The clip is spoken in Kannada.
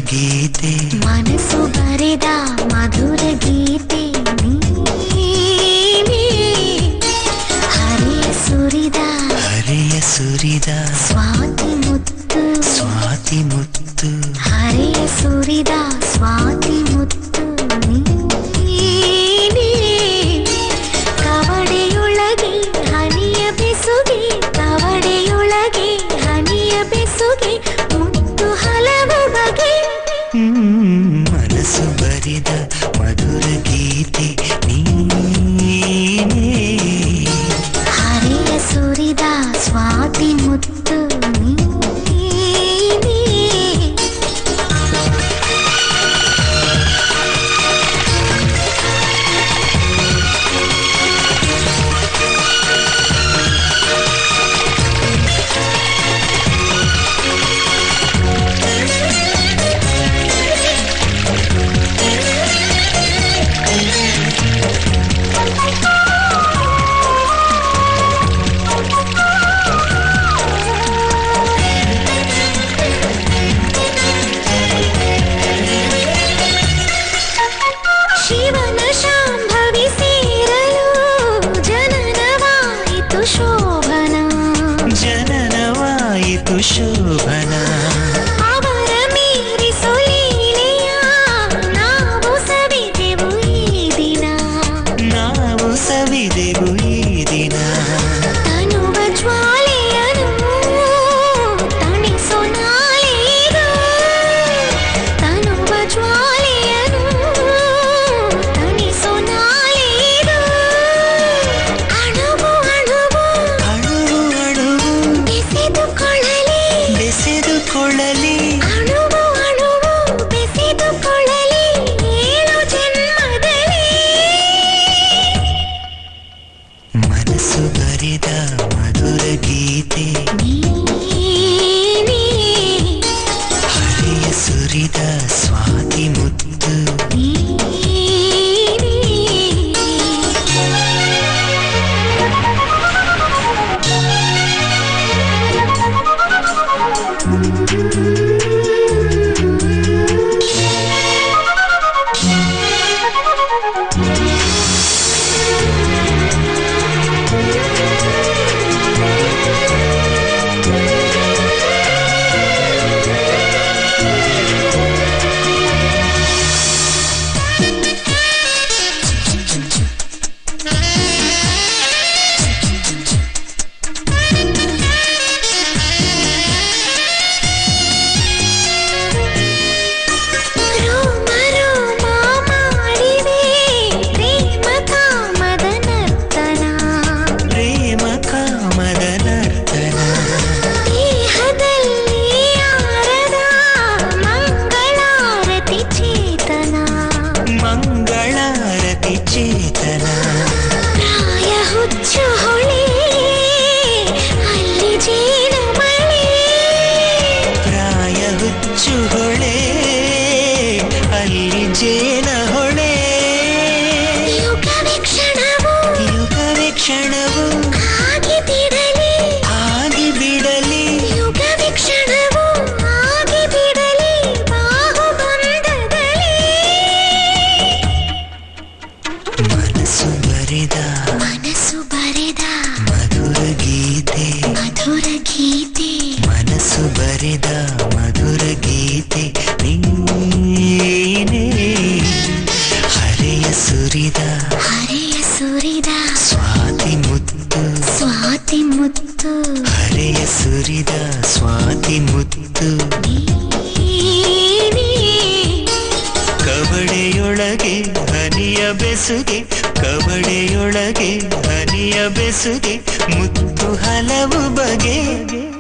ಗೀತೆ ಮನಸ್ಸು ಬರೆದ ಮಧುರ ಗೀತೆ ನೀನೇ. ಹರಿಯ ಸುರಿದ ಹರಿಯ ಸುರಿದ ಸ್ವಾತಿ ಮುತ್ತು ಸ್ವಾತಿ ಮುತ್ತು ಹರಿಯ ಸುರಿದ ಸ್ವಾತಿ ಮುತ್ತು ನೀನೇ. ಕವಡೆಯೊಳಗೆ ಹನಿಯ ಬೆಸುಗೆ ಕವಡೆಯೊಳಗೆ ಹನಿಯ ಬೆಸುಗೆ ಮುತ್ತು ಹಲವು ಬಗೆ ಹ್ಮ್, ಮನಸ್ಸು ಬರಿದ ಮಧುರ ಗೀತೆ ನೀನೇ ಹರಿಯ ಸುರಿದ ಸ್ವಾತಿ ಮುತ್ತು ನೀನೇ. ಶಿವನ ಶಾಂಭವಿ ಸೇರಲು ಜನನವಾಯಿತು ಶೋಭನ ಜನನವಾಯಿತು ಶೋಭನ ಅವರ ಮೀರಿಸು ಲೀಲೆಯ ನಾವು ಸವಿದೆವು ಈ ದಿನ ನಾವು ಸವಿದೆವು ಈ ದಿನ ತನುವ ಜ್ವಾಲೆಯನು ತಣಿಸು ನಾಳೆದು ತನುವ ಜ್ವಾಲೆಯನು ತಣಿಸು ನಾಳೆದು ಅಣುವು ಅಣುವು ಅಣುವು ಅಣುವು ಬೆಸೆದುಕೊಳ್ಳಲಿ ಬೆಸೆದುಕೊಳ್ಳಲಿ ಅಣುವು ಅಣುವು ಬೆಸೆದುಕೊಳ್ಳಲಿ ಏಳು ಜನ್ಮದಲ್ಲಿ ಮನಸ್ಸು ಬರಿದ ಮಧುರ ಗೀತೆ ನೀನೇ ಹರಿಯ ಸುರಿದ ಸ್ವಾತಿ ಮುತ್ತು ರೋಮ ರೋಮ ಮಾಡಿದೆ ಪ್ರೇಮ ಕಾಮದ ನರ್ತನ ಪ್ರೇಮ ಕಾಮದ ನರ್ತನ ದೇಹದಲ್ಲಿ ಆರದ ಮಂಗಳಾರತಿ ಚೇತನ ಮಂಗಳಾರತಿ ಚೇತನ ಪ್ರಾಯ ಹುಚ್ಚು ಹೊಳೆ ಅಲ್ಲಿ ಜೇನು ಮಳೆ ಪ್ರಾಯ ಹುಚ್ಚು ಹೊಳೆ ಅಲ್ಲಿ ಜೇನ ಹೊಳೆ ಯುಗವೇ ಕ್ಷಣವು ಯುಗವೇ ಕ್ಷಣವು ಆಗಿ ಬಿಡಲಿ ಆಗಿ ಬಿಡಲಿ ಯುಗವೇ ಕ್ಷಣವು ಆಗಿ ಬಿಡಲಿ ಬಾಹುಬಂಧದಲ್ಲಿ ಮನಸ್ಸು ಬರಿದ ಮನಸ್ಸು ಬರೆದ ಮಧುರ ಗೀತೆ ಮಧುರ ಗೀತೆ ಮನಸ್ಸು ಬರಿದ ಮಧುರ ಗೀತೆ ನೀನೇ ಹರೆಯ ಸುರಿದ ಹರೆಯ ಸುರಿದ ಸ್ವಾತಿ ಮುತ್ತು ಸ್ವಾತಿ ಮುತ್ತು ಹರೆಯ ಸುರಿದ ಸ್ವಾತಿ ಮುತ್ತು ನೀನೇ. ಕವಡೆಯೊಳಗೆ ಹನಿಯ ಬೆಸುಗೆ ಕವಡೆಯೊಳಗೆ ಹನಿಯ ಬೆಸುಗೆ ಮುತ್ತು ಹಲವು ಬಗೆ